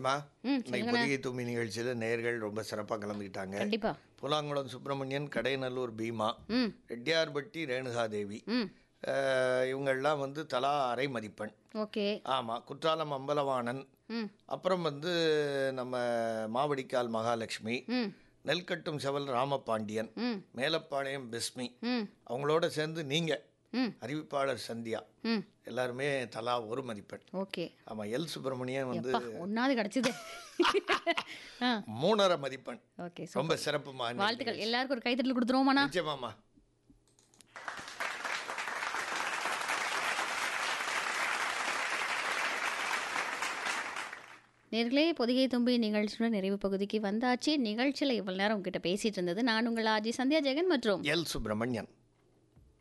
ஏமா ம், இன்னைக்கு பொதிகை தூமி நிகழ்ச்சியில் நேர்கள் ரொம்ப சிறப்பாக கலந்துக்கிட்டாங்க கண்டிப்பா புலாங்குளம் சுப்பிரமணியன் கடைநல்லூர் பீமா ம் ரெட்டியார்பட்டி ரேணுகாதேவி ம் அஹ், இவங்கெல்லாம் வந்து தலா அரை மதிப்பெண் ஓகே ஆமாம் குற்றாலம் அம்பலவாணன் ம் அப்புறம் வந்து நம்ம மாவடிக்கால் மகாலட்சுமி ம் நெல்கட்டும் செவல் ராமபாண்டியன் ம் மேலப்பாளையம் பிஸ்மி ம் அவங்களோட சேர்ந்து நீங்கள் ம் அறிவிப்பாளர் சந்தியா ம் எல்லாருமே தலா ஒரு மதிப்பெண் ஓகே ஆமாம் எல் சுப்பிரமணியன் வந்து அப்பா ஒன்னாவது கிடைச்சது ஆ மூணரை மதிப்பெண் ஓகே ரொம்ப சிறப்புமா இன்னைக்கு. வாழ்த்துக்கள் எல்லாருக்கும் ஒரு கைத்தட்டல் கொடுத்துருவோமாண்ணா நிச்சயமாம்மா நேர்களே பொதிகை தும்பி நிகழ்ச்சியோட நிறைவு பகுதிக்கு வந்தாச்சு நிகழ்ச்சியில் இவ்வளவு நேரம் உங்ககிட்ட பேசிட்டு இருந்தது நான் உங்கள் ஆஜி சந்தியா ஜெகன் மற்றும் எல் சுப்பிரமணியன்